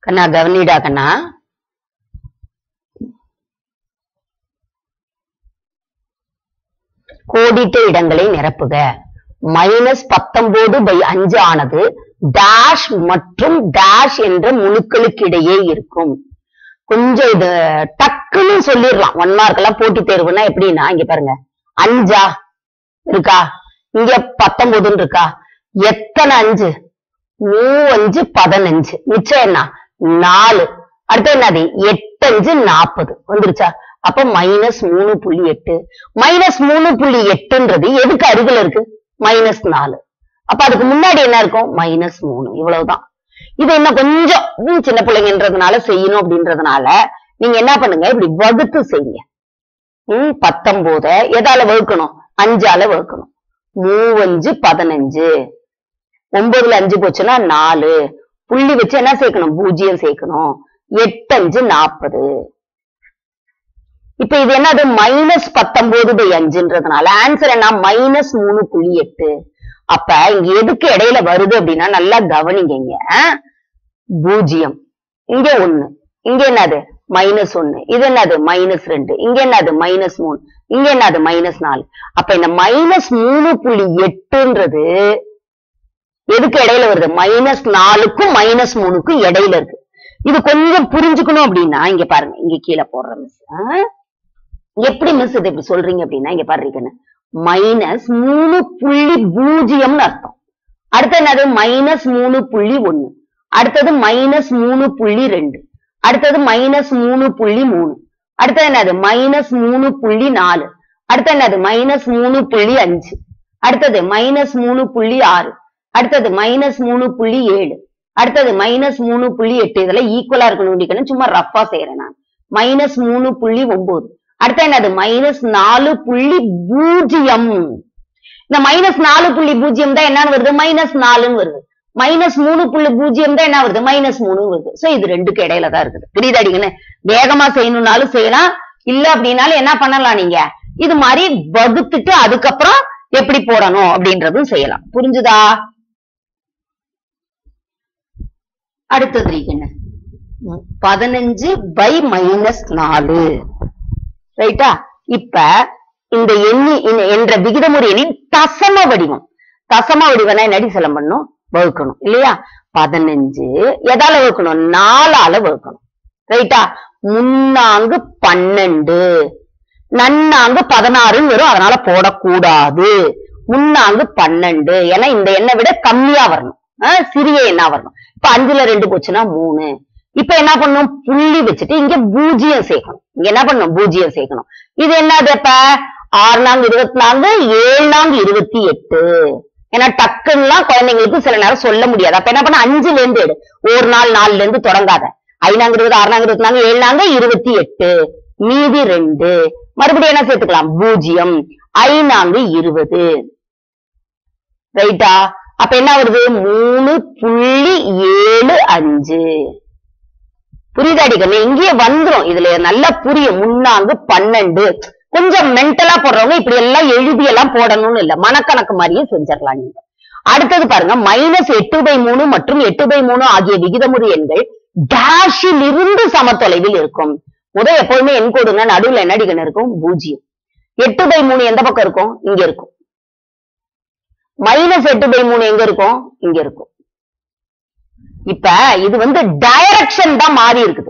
கண்ணா கவனிடா கண்ணா கோடிட்ட இடங்களை நிரப்புக மைனஸ் பத்தொன்பது பை அஞ்சு ஆனது டேஷ் மற்றும் டேஷ் என்ற முழுக்களுக்கு இடையே இருக்கும் கொஞ்சம் இது டக்குன்னு சொல்லிடலாம் ஒன் மார்க் எல்லாம் போட்டித் தேர்வுனா எப்படின்னா இங்க பாருங்க அஞ்சா இருக்கா இங்க பத்தொன்பதுன்னு இருக்கா எத்தனை அஞ்சு மூவஞ்சு பதினஞ்சு மிச்சம் என்ன நாலு அடுத்து என்னது எட்டு அஞ்சு நாற்பது வந்துருச்சா அப்ப மைனஸ் மூணு புள்ளி எட்டு மைனஸ் மூணு புள்ளி எட்டுன்றது எதுக்கு அருகில் இருக்கு மைனஸ் நாலு அப்ப அதுக்கு முன்னாடி என்ன இருக்கும் மைனஸ் மூணு இவ்வளவுதான் இது என்ன கொஞ்சம் ம், சின்ன பிள்ளைங்கன்றதுனால செய்யணும் அப்படின்றதுனால நீங்க என்ன பண்ணுங்க இப்படி வகுத்து செய்யுங்க ம் பத்தொன்பத எதால வகுக்கணும் அஞ்சால வகுக்கணும் மூவஞ்சு பதினஞ்சு ஒன்பதுல அஞ்சு போச்சுன்னா நாலு புள்ளி வச்சு என்ன சேர்க்கணும் பூஜ்ஜியம் சேர்க்கணும் எட்டு அஞ்சு நாற்பது இப்ப இது என்னது மைனஸ் பத்தொன்பது பை அஞ்சுன்றதுனால ஆன்சர் என்ன மைனஸ் மூணு புள்ளி எட்டு அப்ப இங்க எதுக்கு இடையில வருது அப்படின்னா நல்லா கவனிங்க இங்க பூஜ்ஜியம் இங்க ஒண்ணு இங்க என்னது மைனஸ் ஒண்ணு இது என்னது மைனஸ் ரெண்டு இங்க என்னது மைனஸ் மூணு இங்க என்னது மைனஸ் நாலு அப்ப இந்த மைனஸ் மூணு புள்ளி எட்டுன்றது எதுக்கு இடையில வருது மைனஸ் நாலுக்கும் மைனஸ் மூணுக்கும் இடையில இருக்கு இது கொஞ்சம் புரிஞ்சுக்கணும் அப்படின்னா இங்க பாருங்க இங்க கீழே போடுற மிஸ் எப்படி மிஸ் இது இப்படி சொல்றீங்க அப்படின்னா இங்க பாருங்க மைனஸ் மூணு புள்ளி பூஜ்ஜியம்னு அர்த்தம் அடுத்து என்னது மைனஸ் மூணு புள்ளி ஒண்ணு அடுத்தது மைனஸ் மூணு புள்ளி ரெண்டு அடுத்தது மைனஸ் மூணு புள்ளி மூணு அடுத்தது என்னது மைனஸ் மூணு புள்ளி நாலு அடுத்து என்னது மைனஸ் மூணு புள்ளி அஞ்சு அடுத்தது மைனஸ் மூணு புள்ளி ஆறு அடுத்தது மைனஸ் மூணு புள்ளி ஏழு அடுத்தது மைனஸ் மூணு புள்ளி எட்டு இதெல்லாம் ஈக்குவலா இருக்கணும் அப்படிக்கணும் சும்மா ரஃபா செய்யறேன் நான் மைனஸ் மூணு புள்ளி ஒன்பது அடுத்து என்னது மைனஸ் நாலு புள்ளி பூஜ்ஜியம் இந்த மைனஸ் நாலு புள்ளி பூஜ்ஜியம் தான் என்னன்னு வருது மைனஸ் நாலுன்னு வருது மைனஸ் மூணு புள்ளி பூஜ்ஜியம் தான் என்ன வருது மைனஸ் மூணு வருது சோ இது ரெண்டுக்கு இடையில தான் இருக்குது புரியுதா அடிங்கன்னு வேகமா செய்யணும்னாலும் செய்யலாம் இல்ல அப்படின்னாலும் என்ன பண்ணலாம் நீங்க இது மாதிரி வகுத்துட்டு அதுக்கப்புறம் எப்படி போடணும் அப்படின்றதும் செய்யலாம் புரிஞ்சுதா அடுத்தது என்ன பதினஞ்சு பை மைனஸ் நாலு ரைட்டா இப்ப இந்த எண்ணி இந்த- என்ற விகிதமுறை எண்ணின் தசம வடிவம் தசம வடிவம்னா என்னடி செல்லம் பண்ணும் வகுக்கணும் இல்லையா பதினஞ்சு எதால வகுக்கணும் நாலால வகுக்கணும் ரைட்டா முன்னாங்கு பன்னெண்டு நன்னாங்கு பதினாறுன்னு வரும் அதனால போடக்கூடாது முன்னாங்கு பன்னெண்டு ஏன்னா இந்த எண்ணை விட கம்மியா வரணும் ஆஹ் சிறிய எண்ணா வரணும் இப்ப அஞ்சுல ரெண்டு போச்சுன்னா மூணு இப்ப என்ன பண்ணணும் புள்ளி வச்சுட்டு இங்க பூஜ்ஜியம் சேர்க்கணும் இங்க என்ன பண்ணணும் பூஜ்ஜியம் சேர்க்கணும் இது என்னது அப்ப ஆறு நான்கு இருபத்தி நான்கு ஏழு நான்கு இருபத்தி எட்டு ஏன்னா டக்குன்னுலாம் குழந்தைங்களுக்கு சில நேரம் சொல்ல முடியாது அப்ப என்ன பண்ண அஞ்சுல இருந்து எடு ஒரு நாள் நாலுல இருந்து தொடங்காத ஐநாங்க இருபது ஆறுநாங்க இருபத்தி நான்கு ஏழு நான்கு இருபத்தி எட்டு மீதி ரெண்டு மறுபடியும் என்ன சேர்த்துக்கலாம் பூஜ்ஜியம் ஐநான்கு இருபது ரைட்டா அப்ப என்ன வருது மூணு புள்ளி ஏழு அஞ்சு புரியுதாடி கண்ணு இங்கேயே வந்துரும் இதுல நல்லா புரியும் முன்னாங்கு பன்னெண்டு கொஞ்சம் மென்டலா போடுறவங்க இப்படி எல்லாம் எழுதி எல்லாம் போடணும்னு இல்ல மனக்கணக்கு மாதிரியே செஞ்சிடலாம் நீங்க அடுத்தது பாருங்க மைனஸ் எட்டு பை மூணு மற்றும் எட்டு பை மூணு ஆகிய விகிதமுறு எண்கள் டேஷில் இருந்து சமத்தொலைவில் இருக்கும் முதல் எப்போதுமே எண் கோடுங்க நடுவுல என்ன அடிக்கணும் இருக்கும் பூஜ்ஜியம் எட்டு பை மூணு எந்த பக்கம் இருக்கும் இங்க இருக்கும் மைனஸ் எட்டு பை மூணு எங்க இருக்கும் இங்க இருக்கும் இப்ப இது வந்து டைரக்ஷன் தான் மாறி இருக்குது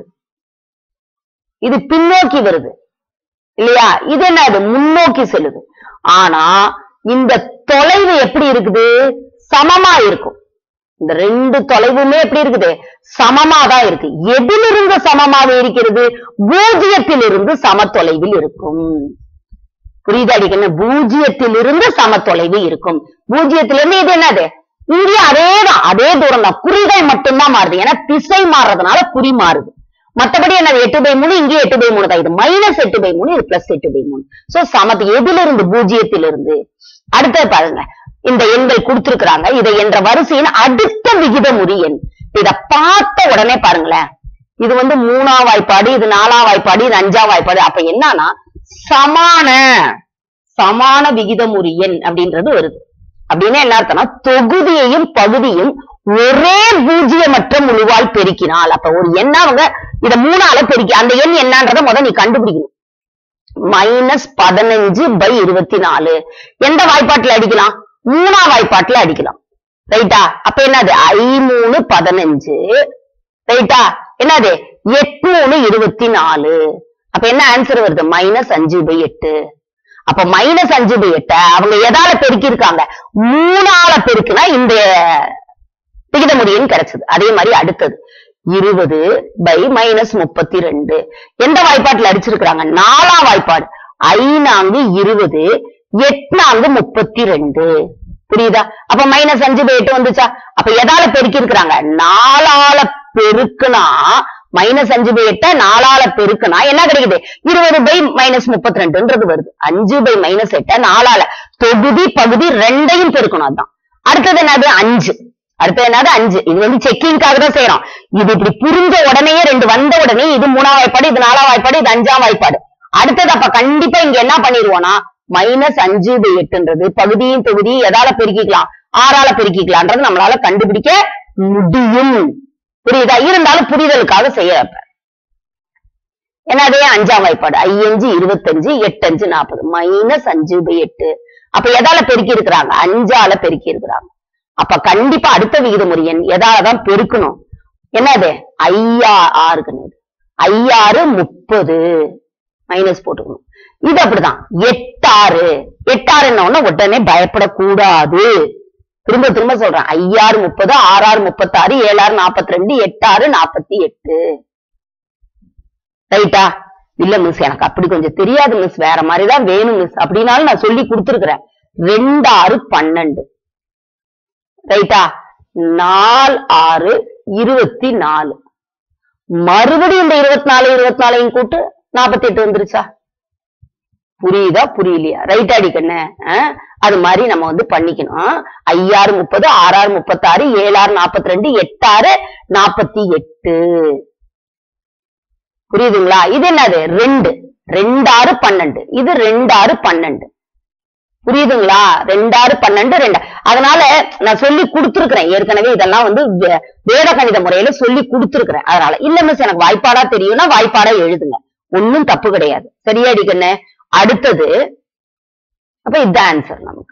இது பின்னோக்கி வருது இல்லையா இது என்னது முன்னோக்கி செல்லுது ஆனா இந்த தொலைவு எப்படி இருக்குது சமமா இருக்கும் இந்த ரெண்டு தொலைவுமே எப்படி இருக்குது சமமா தான் இருக்கு எதிலிருந்து சமமாக இருக்கிறது பூஜ்ஜியத்திலிருந்து சம தொலைவில் இருக்கும் புரியுதா அடிக்கணும் பூஜ்ஜியத்திலிருந்து சம தொலைவு இருக்கும் பூஜ்ஜியத்திலிருந்து இது என்னது இங்கே அதேதான் அதே தூரம் தான் குறிகள் மட்டும்தான் மாறுது ஏன்னா திசை மாறுறதுனால குறி மாறுது மத்தபடி என்னது எட்டு பை மூணு இங்கே எட்டு பை மூணு தான் இது மைனஸ் எட்டு பை மூணு இது பிளஸ் எட்டு பை மூணு சோ சமத்து எதிலிருந்து பூஜ்ஜியத்திலிருந்து அடுத்தது பாருங்க இந்த எண்கள் கொடுத்திருக்கிறாங்க இதை என்ற வரிசையின் அடுத்த விகிதமுறி எண் இத பார்த்த உடனே பாருங்களேன் இது வந்து மூணாம் வாய்ப்பாடு இது நாலாம் வாய்ப்பாடு இது அஞ்சாம் வாய்ப்பாடு அப்ப என்னன்னா சமான சமான விகிதமுறி எண் அப்படின்றது வருது அப்படின்னு என்ன அர்த்தம்னா தொகுதியையும் பகுதியும் ஒரே பூஜ்ஜியமற்ற முழுவால் பெருக்கினால் அப்ப ஒரு எண்ணா அவங்க இத மூணால பெருக்கி அந்த எண் என்னன்றத முதல் நீ கண்டுபிடிக்கணும் மைனஸ் பதினஞ்சு பை இருபத்தி நாலு எந்த வாய்ப்பாட்டுல அடிக்கலாம் மூணா வாய்ப்பாட்டுல அடிக்கலாம் ரைட்டா அப்ப என்னது ஐ மூணு பதினஞ்சு ரைட்டா என்னது எட்டு மூணு இருபத்தி நாலு அப்ப என்ன ஆன்சர் வருது மைனஸ் அஞ்சு பை எட்டு அப்ப மைனஸ் அஞ்சு பை எட்ட அவங்க எதால பெருக்கி இருக்காங்க மூணால பெருக்குனா இந்த விகித முடியும் கிடைச்சது அதே மாதிரி அடுத்தது இருபது பை மைனஸ் முப்பத்தி ரெண்டு எந்த வாய்ப்பாட்டுல அடிச்சிருக்கிறாங்க நாலாம் வாய்ப்பாடு ஐநான்கு இருபது எட்நான்கு முப்பத்தி ரெண்டு புரியுதா அப்ப மைனஸ் அஞ்சு பை எட்டு வந்துச்சா அப்ப எதால பெருக்கி இருக்கிறாங்க நாலால பெருக்குனா மைனஸ் அஞ்சு பை எட்ட நாலால பெருக்குனா என்ன கிடைக்குது இருபது பை மைனஸ் முப்பத்தி ரெண்டுன்றது வருது அஞ்சு பை மைனஸ் எட்ட நாலால தொகுதி பகுதி ரெண்டையும் பெருக்கணும் அதான் அடுத்தது என்னது அஞ்சு அடுத்தது என்னது அஞ்சு இது வந்து செக்கிங்காக தான் செய்யறோம் இது இப்படி புரிஞ்ச உடனே ரெண்டு வந்த உடனே இது மூணாம் வாய்ப்பாடு இது நாலாம் வாய்ப்பாடு இது அஞ்சாம் வாய்ப்பாடு அடுத்தது அப்ப கண்டிப்பா இங்க என்ன பண்ணிடுவோம்னா மைனஸ் அஞ்சு பை எட்டுன்றது பகுதியும் தொகுதியும் எதால பெருக்கிக்கலாம் ஆறால பெருக்கிக்கலாம்ன்றது நம்மளால கண்டுபிடிக்க முடியும் புரியுதா இருந்தாலும் புரிதலுக்காக செய்யறப்ப என்னது அஞ்சாம் வாய்ப்பாடு ஐயஞ்சு இருபத்தஞ்சு எட்டஞ்சு நாற்பது மைனஸ் அஞ்சு பை எட்டு அப்ப எதால பெருக்கி இருக்கிறாங்க அஞ்சால பெருக்கி இருக்கிறாங்க அப்ப கண்டிப்பா அடுத்த விகித முறை எண் எதாலதான் பெருக்கணும் என்னது ஐயா ஆறுக்குன்னு ஐயாறு முப்பது மைனஸ் போட்டுக்கணும் இது அப்படிதான் எட்டாறு எட்டாறுன்ன உடனே பயப்படக்கூடாது திரும்ப திரும்ப சொல்றேன் ஐயாறு முப்பது ஆறாறு முப்பத்தாறு ஏழாறு நாற்பத்தி ரெண்டு எட்டாறு நாற்பத்தி எட்டு ரைட்டா இல்ல மிஸ் எனக்கு அப்படி கொஞ்சம் தெரியாது மிஸ் வேற மாதிரிதான் வேணும் மிஸ் அப்படின்னாலும் நான் சொல்லி கொடுத்துருக்கிறேன் ரெண்டாறு பன்னெண்டு ரைட்டா நாலு ஆறு இருபத்தி நாலு மறுபடியும் இந்த இருபத்தி நாலு இருபத்தி நாலையும் கூட்டு நாற்பத்தி எட்டு வந்துருச்சா புரியுதா புரியலையா ரைட் அடிக்கண்ணே அது மாதிரி நம்ம வந்து பண்ணிக்கணும் ஐயாறு முப்பது ஆறாறு முப்பத்தாறு ஏழாறு நாற்பத்தி ரெண்டு எட்டாறு நாற்பத்தி எட்டு புரியுதுங்களா இது என்னது ரெண்டு ரெண்டாறு பன்னெண்டு இது ரெண்டாறு பன்னெண்டு புரியுதுங்களா ரெண்டாறு பன்னெண்டு ரெண்டு அதனால நான் சொல்லி கொடுத்துருக்கிறேன் ஏற்கனவே இதெல்லாம் வந்து வே- வேத கணித முறையில சொல்லி கொடுத்துருக்கிறேன் அதனால இல்ல மிஸ் எனக்கு வாய்ப்பாடா தெரியும்னா வாய்ப்பாடா எழுதுங்க ஒண்ணும் தப்பு கிடையாது சரியா அடிக்கண்ணே அடுத்தது அப்ப இதுதான் ஆன்சர் நமக்கு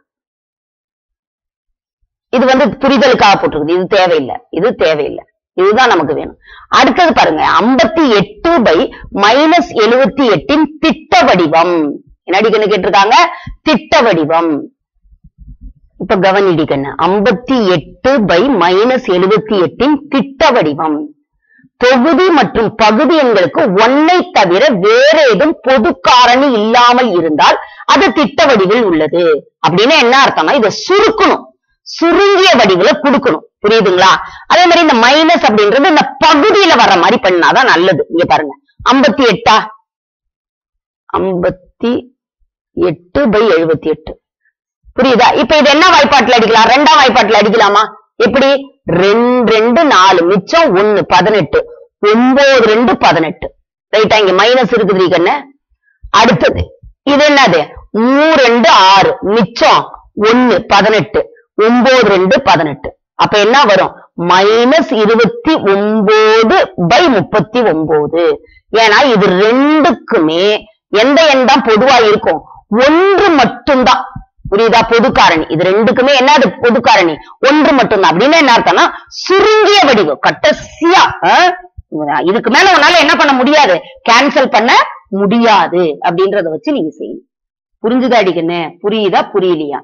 இது வந்து புரிதலுக்காக போட்டிருக்குது இது தேவையில்லை இது தேவையில்லை இதுதான் நமக்கு வேணும் அடுத்தது பாருங்க ஐம்பத்தி எட்டு பை மைனஸ் எழுபத்தி எட்டின் திட்ட வடிவம் என்னடி கண்ணு கேட்டிருக்காங்க திட்ட வடிவம் இப்ப கவனிடி கண்ணு ஐம்பத்தி எட்டு பை மைனஸ் எழுபத்தி எட்டின் திட்ட வடிவம் தொகுதி மற்றும் பகுதி எண்களுக்கு ஒன்னை தவிர வேற ஏதும் பொது காரணி இல்லாமல் இருந்தால் அது திட்ட வடிவில் உள்ளது அப்படின்னு என்ன அர்த்தம்னா இதை சுருக்கணும் சுருங்கிய வடிவுல கொடுக்கணும் புரியுதுங்களா அதே மாதிரி இந்த மைனஸ் அப்படின்றது இந்த பகுதியில வர்ற மாதிரி பண்ணாதான் நல்லது இங்க பாருங்க ஐம்பத்தி எட்டா ஐம்பத்தி எட்டு பை எழுபத்தி எட்டு புரியுதா இப்ப இது என்ன வாய்ப்பாட்டுல அடிக்கலாம் ரெண்டாம் வாய்ப்பாட்டுல அடிக்கலாமா எப்படி ரெண்டு ரெண்டு நாலு மிச்சம் ஒண்ணு பதினெட்டு ஒன்பது ரெண்டு பதினெட்டு ரைட்டா இங்க மைனஸ் இருக்குது கண்ணு அடுத்தது இது என்னது மூ ரெண்டு ஆறு மிச்சம் ஒண்ணு பதினெட்டு ஒன்பது ரெண்டு பதினெட்டு அப்ப என்ன வரும் மைனஸ் இருபத்தி ஒன்பது பை முப்பத்தி ஒன்பது ஏன்னா இது ரெண்டுக்குமே எந்த எண் தான் பொதுவா இருக்கும் ஒன்று மட்டும்தான் புரியுதா பொது காரணி இது ரெண்டுக்குமே என்னது பொது காரணி ஒன்று மட்டும்தான் அப்படின்னு என்ன அர்த்தம்னா சுருங்கிய வடிவம் கட்டசியா இதுக்கு மேல உன்னால என்ன பண்ண முடியாது கேன்சல் பண்ண முடியாது அப்படின்றத வச்சு நீங்க செய்யணும் புரிஞ்சுதா அடிக்கண்ணு புரியுதா புரியலையா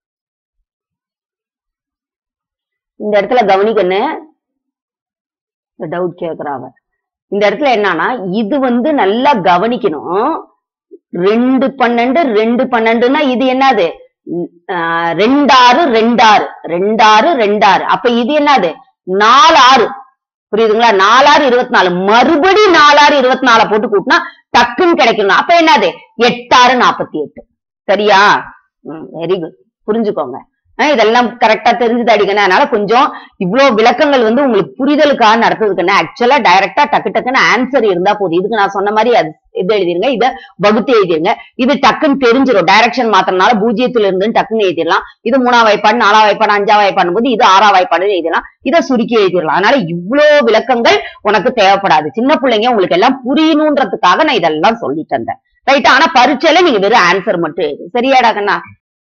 இந்த இடத்துல கவனிக்கண்ணு டவுட் கேக்குறாவ இந்த இடத்துல என்னன்னா இது வந்து நல்லா கவனிக்கணும் ரெண்டு பன்னெண்டு ரெண்டு பன்னெண்டுன்னா இது என்னது ம், ஆஹ், ரெண்டாறு ரெண்டாறு ரெண்டாறு ரெண்டாறு அப்ப இது என்னது நாலு ஆறு புரியுதுங்களா நாலாறு இருபத்தி நாலு மறுபடி நாலாறு இருபத்தி நாலு போட்டு கூட்டினா டக்குன்னு கிடைக்கணும் அப்ப என்னது எட்டாறு நாற்பத்தி எட்டு சரியா வெரி குட் புரிஞ்சுக்கோங்க அஹ் இதெல்லாம் கரெக்டா தெரிஞ்சு அடிக்கணும் அதனால கொஞ்சம் இவ்ளோ விளக்கங்கள் வந்து உங்களுக்கு புரிதலுக்காக நடத்துறதுக்குன்னு ஆக்சுவலா டைரக்டா டக்கு டக்குன்னு ஆன்சர் இருந்தா போதும் இதுக்கு நான் சொன்ன மாதிரி அது இது எழுதிருங்க இத வகுத்து எழுதிருங்க இது டக்குன்னு தெரிஞ்சிடும் டைரக்ஷன் மாத்திரனால பூஜ்ஜியத்துல இருந்து டக்குன்னு எழுதிடலாம் இது மூணாம் வாய்ப்பாடு நாலாம் வாய்ப்பாடு அஞ்சாம் வாய்ப்பாடு போது இது ஆறாம் வாய்ப்பாடு எழுதிடலாம் இதை சுருக்கி எழுதிடலாம் அதனால இவ்ளோ விளக்கங்கள் உனக்கு தேவைப்படாது சின்ன பிள்ளைங்க உங்களுக்கு எல்லாம் புரியணுன்றதுக்காக நான் இதெல்லாம் சொல்லி தந்தேன் ரைட் ஆனா பரீட்சையில நீங்க வெறும் ஆன்சர் மட்டும் எழுது சரியாடா கண்ணா